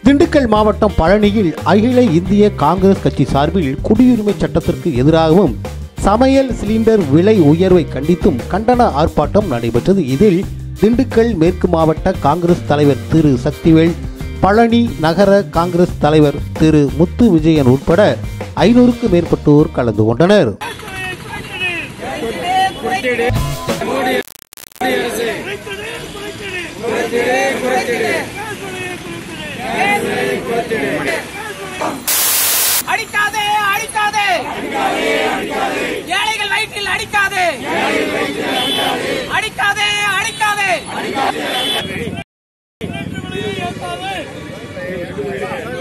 திண்டுக்கல் மாவட்டம் பழனியில் அகில இந்திய காங்கிரஸ் கட்சி சார்பில் குடியுரிமை சட்டத்திற்கு எதிராகவும் சமையல் சிலிண்டர் விலை உயர்வை கண்டித்தும் கண்டன ஆர்ப்பாட்டம் நடைபெற்றது இதில் திண்டுக்கல் மேற்கு மாவட்ட காங்கிரஸ் தலைவர் திரு சக்திவேல் பழனி நகர காங்கிரஸ் தலைவர் திரு முத்து விஜயன் உட்பட ஐநூறுக்கும் மேற்பட்டோர் கலந்து கொண்டனர் அடிக்காதே அடிக்காதே ஏழைகள் வயிற்றில் அடிக்காதே அடிக்காதே அடிக்காதே